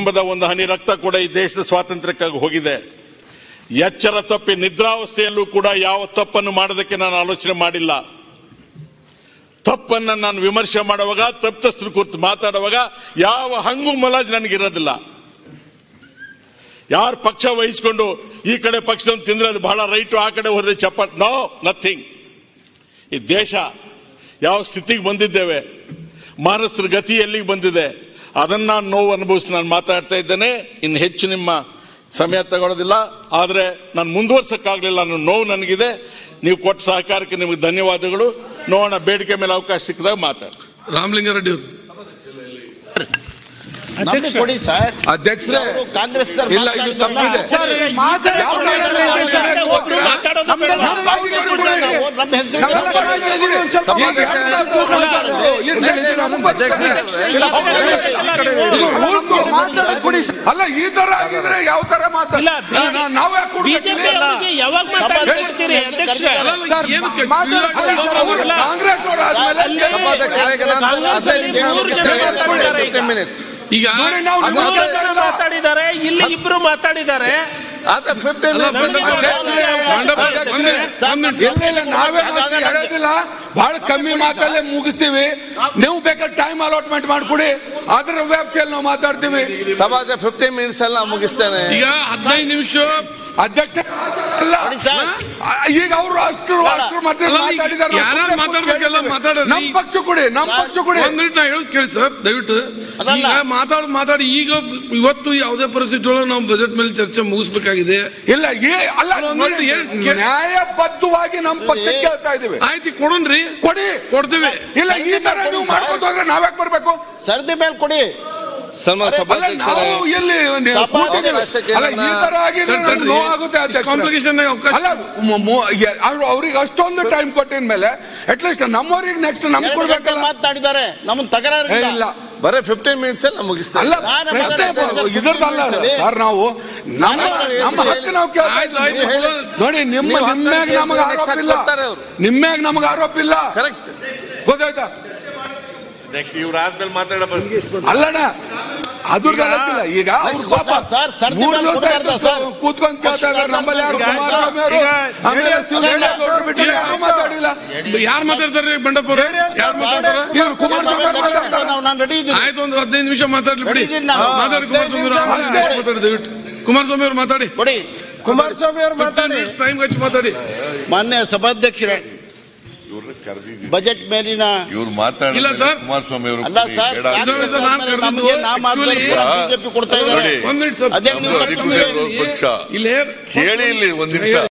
ಎಂಬುದ ಒಂದು ಹನಿ ರಕ್ತ ಕೂಡ ಈ ದೇಶದ ಸ್ವಾತಂತ್ರ್ಯಕ್ಕಾಗಿ ಹೋಗಿದೆ ಎಚ್ಚರ ತಪ್ಪಿ ನಿದ್ರಾವಸ್ಥೆಯಲ್ಲೂ ಕೂಡ ಯಾವ ತಪ್ಪನ್ನು ಮಾಡೋದಕ್ಕೆ ನಾನು ಆಲೋಚನೆ ಮಾಡಿಲ್ಲ ತಪ್ಪನ್ನ ನಾನು ವಿಮರ್ಶೆ ಮಾಡುವಾಗ ತಪ್ಪಿತಸ್ಥರ ಕುರಿತು ಮಾತಾಡುವಾಗ ಯಾವ ಹಂಗು ಮಲಾಜ್ ನನಗಿರೋದಿಲ್ಲ ಯಾರು ಪಕ್ಷ ವಹಿಸ್ಕೊಂಡು ಈ ಕಡೆ ಪಕ್ಷದೊಂದು ತಿಂದ್ರೆ ಅದು ಬಹಳ ರೈಟು ಆ ಕಡೆ ಹೋದ್ರೆ ಚಪ್ಪಟ್ ನೋ ನಥಿಂಗ್ ಈ ದೇಶ ಯಾವ ಸ್ಥಿತಿಗೆ ಬಂದಿದ್ದೇವೆ ಮಾನಸರ ಗತಿ ಎಲ್ಲಿಗೆ ಬಂದಿದೆ ಅದನ್ನ ನಾನು ನೋವು ಅನುಭವಿಸಿ ನಾನು ಮಾತಾಡ್ತಾ ಇದ್ದೇನೆ ಇನ್ನು ಹೆಚ್ಚು ನಿಮ್ಮ ಸಮಯ ತಗೊಳ್ಳೋದಿಲ್ಲ ಆದರೆ ನಾನು ಮುಂದುವರ್ಸಕ್ಕಾಗಲಿಲ್ಲ ಅನ್ನೋ ನೋವು ನನಗಿದೆ ನೀವು ಕೊಟ್ಟ ಸಹಕಾರಕ್ಕೆ ನಿಮಗೆ ಧನ್ಯವಾದಗಳು ನೋಡೋಣ ಬೇಡಿಕೆ ಮೇಲೆ ಅವಕಾಶ ಸಿಕ್ಕಿದಾಗ ಮಾತಾಡಿ ರಾಮಲಿಂಗಾರೆಡ್ಡಿ ಅವರು ನಮ್ಗೆ ಕೊಡಿ ಸರ್ ಅಧ್ಯಕ್ಷರೇ ಅವರು ಕಾಂಗ್ರೆಸ್ ಇಲ್ಲ ಇದು ತಪ್ಪಿದೆ ಯಾವ ಕಾರಣಕ್ಕೆ ಸಮಯಕ್ಕೆ ಹೋಗ್ತೀರಾ? ನಮ್ಮ ಹೆಸರು ಈಗ ಯಾರು ಕೂತ್ಕೊಳ್ಳೋದು? ಇರ್ಲಿ, ಇರ್ಲಿ, ನಾನು ಅಧ್ಯಕ್ಷರೇ. ಇದು rules. ಅಲ್ಲ ಈ ತರ ಆಗಿದ್ರೆ ಯಾವ ತರ ಮಾತಾಡ ಇಲ್ಲ, ನಾವ್ ಯಾಕೆ ಬಿಜೆಪಿ ಅವರಿಗೆ ಯಾವಾಗ ಮಾತಾಡ್ತಿರ್ತೀರಿ ಅಧ್ಯಕ್ಷರೇ ಅವ್ರು ಕಾಂಗ್ರೆಸ್ ಅವರು ಆದ್ಮೇಲೆ ಅಲ್ಲಿ ಜನ- ಈಗ ನೋಡಿ, ನಾವು ಮೂರು ಜನ ಮಾತಾಡಿದ್ದಾರೆ ಇಲ್ಲಿ ಇಬ್ರು ಮಾತಾಡಿದ್ದಾರೆ ಇಲ್ಲ ಇಲ್ಲ ನಾವೇ ಅಷ್ಟು ಹೇಳೋದಿಲ್ಲ ಬಹಳ ಕಮ್ಮಿ ಮಾತಲ್ಲೇ ಮುಗಿಸ್ತೀವಿ ನೀವು ಬೇಕಾದ್ರೆ ಟೈಮ್ ಅಲಾಟ್ಮೆಂಟ್ ಮಾಡ್ಕೊಡಿ ಅದರ ವ್ಯಾಪ್ತಿಯಲ್ಲಿ ನಾವು ಮಾತಾಡ್ತೀವಿ ಸಮಾಜ ಫಿಫ್ಟೀನ್ ಮಿನಿಟ್ಸ್ ಅಲ್ಲಿ ನಾನು ಮುಗಿಸ್ತೇನೆ ಈಗ ಹದಿನೈದು ನಿಮಿಷ ಅಧ್ಯಕ್ಷ ಅಲ್ಲ ಸರ್ ಈಗ ಅವರು ಅಷ್ಟು ಅಷ್ಟು ಮತ್ತೆ ಅಲ್ಲ, ಈಗ ಮಾತಾಡಿದಾರೆ ನಾವು ಯಾರ್ಯಾರು ಸುಮ್ನೆ ಮಾತಾಡ್ಬೇಕೆಲ್ಲ ಕೂತ್ಕೊಳ್ತೀವಿ. ಮಾತಾಡ್ರಿ. ನಮ್ಮ ಪಕ್ಷ ಕೊಡಿ ನಮ್ಮ ಪಕ್ಷ ಕೊಡಿ ಒಂದ್ ಮಿನಿಟ್ ನಾ ಹೇಳೋದು ಕೇಳಿ ಸರ್ ದಯವಿಟ್ಟು ಅದಲ್ಲ. ಈಗ ಮಾತಾಡ್ ಮಾತಾಡಿ ಈಗ ಇವತ್ತು ಯಾವುದೇ ಪರಿಸ್ಥಿತಿ ಒಳಗೆ ನಾವು ಬಜೆಟ್ ಮೇಲೆ ಚರ್ಚೆ ಮುಗಿಸ್ಬೇಕಾಗಿದೆ ಇಲ್ಲ ಏ ಅಲ್ಲ ಒಂದು ನೋಡಿ, minute ಹೇಳಿ, ಕೇಳಿ. ನ್ಯಾಯಬದ್ಧವಾಗಿ ನಮ್ಮ ಪಕ್ಷ ಕೇಳ್ತಾ ಇದೀವಿ ಆಯ್ತು ಕೊಡೋಣ್ರಿ ಕೊಡಿ ಕೊಡ್ತೀವಿ ಇಲ್ಲ ಈ ತರ ನೀವು ಮಾಡ್ಕೊಂಡು ಹೋದ್ರೆ ನಾವ್ಯಾಕೆ ಬರ್ಬೇಕು ಸರ್ದಿ ಮೇಲೆ ಕೊಡಿ ಸನ್ಮಾನ ಅಲ್ಲ ಸಭಾಧ್ಯಕ್ಷರೇ ನಾವು ಎಲ್ಲಿ ನೀವು ಸಭಾಧ್ಯಕ್ಷ ಕೂತಿದ್ದೀವಿ. ಅಲ್ಲ ಈ ತರ ಆಗಿದ್ರೆ ಸರ್, ನಮ್ಗೆ ನೋವಾಗುತ್ತೆ ಅಧ್ಯಕ್ಷರೇ. ಕಾಂಪ್ಲಿಕೇಶನ್ ಅವಕಾಶ ಅಲ್ಲ ಮು- ಮು- ಯ- ಅವ್ರು ಅವ್ರಿಗೆ ಅಷ್ಟೊಂದು ಟೈಮ್ ಕೊಟ್ಟಿದ ಮೇಲೆ ಅಟ್ಲೀಸ್ಟ್ ನಮ್ಮವ್ರಿಗೆ ನೆಕ್ಸ್ಟ್ ನಮ್ಗೆ ಎರಡು ಗಂಟೆ ಕೊಡ್ಬೇಕಲ್ಲ ಮಾತಾಡಿದ್ದಾರೆ ನಮ್ಮನ್ನ ತಕರಾರು ಏ, ಇಲ್ಲ. ಇಲ್ಲ ಬರೀ ಫಿಫ್ಟೀನ್ ಮಿನಿಟ್ಸ್ ಅಲ್ಲಿ ನಾನು ಮುಗಿಸ್ತೇನೆ ಅಲ್ಲ ನಾನು ಪ್ರಶ್ನೆ ಮಾತಾಡ್ತಾ ಇದ್ದೆ ಇದ್ರದ್ದಲ್ಲ ಸರ್, ಸರ್ ನಾವು ನಮ್ಮ ನಾನು ನಮ್ಮ ಹಕ್ಕು ನಾವು ಕೇಳ್ತಾ ಆಯ್ತು, ಆಯ್ತು, ಇದ್ದೀವಿ. ಹೇಳಿ. ನೋಡಿ ನಿಮ್ಮ ನೀವು ನಿಮ್ಮ್ಯಾಗ ಹತ್ತು ನಮಗೆ next ಆರೋಪ ಇಲ್ಲ ಕೊಡ್ತಾರೆ ಅವ್ರು. ನಿಮ್ಮ್ಯಾಗ ನಮಗೆ ಆರೋಪ ಇಲ್ಲ ಕರೆಕ್ಟ್ ಗೊತ್ತಾಯ್ತಾ ಇವ್ರಾದ್ಮೇಲೆ ಮಾತಾಡಬಾರ್ದು ಅಲ್ಲಣ್ಣ ಅದ್ರದ್ದಲ್ಲ ಈಗ ಅವ್ರು ಪಾಪ ಸರ್, ಸರ್ದಿ ಮೂರು ಮೇಲೆ ದಿವಸ ಕೊಡ್ಬಾರ್ದಾ ಸರ್? ಕೂತ್ಕೊಂಡು ಕೇಳ್ತಾ ಇದ್ದಾರೆ ನಮ್ಮಲ್ಲಿ ಯಾರು ಕುಮಾರಸ್ವಾಮಿ ಅವರು ಆಮೇಲೆ ಶಿವಲಿಂಗೇಗೌಡ್ರು ಅವ್ರು ಬಿಟ್ಟು ಯಾರು ಮಾತಾಡಿಲ್ಲ ಯಾರು ಮಾತಾಡ್ತಾರೆ ಬಂಡಪ್ಪ ಅವ್ರೆ ಯಾರು ಮಾತಾಡ್ತಾರ ಇವ್ರು ಕುಮಾರಸ್ವಾಮಿ ಅವ್ರು ಮಾತಾಡ್ತಾರೆ ನಾವು ನಾನು ರೆಡಿ ಇದ್ದೀನಿ ಆಯ್ತು ಒಂದು ಹದಿನೈದು ನಿಮಿಷ ಮಾತಾಡ್ಲಿ ಬಿಡಿ ಇದ್ದೀನಿ ನಾನು. ಮಾತಾಡಿ ಕುಮಾರಸ್ವಾಮಿ ಅವರು ಆಮೇಲೆ ಅಷ್ಟೇ. ಮಾತಾಡಿ ದಯವಿಟ್ಟು ಕುಮಾರಸ್ವಾಮಿ ಅವರು ಮಾತಾಡಿ ಕೊಡಿ ಕುಮಾರಸ್ವಾಮಿ ಅವರು ಮಾತಾಡಿ ಟೈಮ್ ಹಚ್ಚಿ ಮಾತಾಡಿ ಮಾನ್ಯ ಸಭಾಧ್ಯಕ್ಷರೇ ಇವ್ರನ್ನ ಕರೆದಿದ್ದೀವಿ ಬಜೆಟ್ ಮೇಲಿನ ಇವ್ರು ಮಾತಾಡಿದ್ರೆ ಇಲ್ಲ ಸರ್. ಕುಮಾರಸ್ವಾಮಿ ಅವರು ಅಲ್ಲ ಸರ್ ಬೇಡ ಇದು ಕಾಂಗ್ರೆಸ್ ನಾನು ಆದ್ಮೇಲೆ ಕರೆದಿದ್ದು ನಮಗೆ ನಾ ಮಾತಾಡಿ actually- ಬಿಜೆಪಿ ಕೊಡ್ತಾ ಇದ್ದಾರೆ ನೋಡಿ. ಒಂದ್ ಮಿನಿಟ್ ಸರ್ ಅದೇ ನೀವು ನಮ್ದು ಅಧಿಕೃತ ತಪ್ಪಿಸ್ತೀರಿ. ವಿರೋಧ ಪಕ್ಷ ಇಲ್ಲೇ ಕೇಳಿ ಇಲ್ಲಿ ಒಂದ್ ನಿಮಿಷ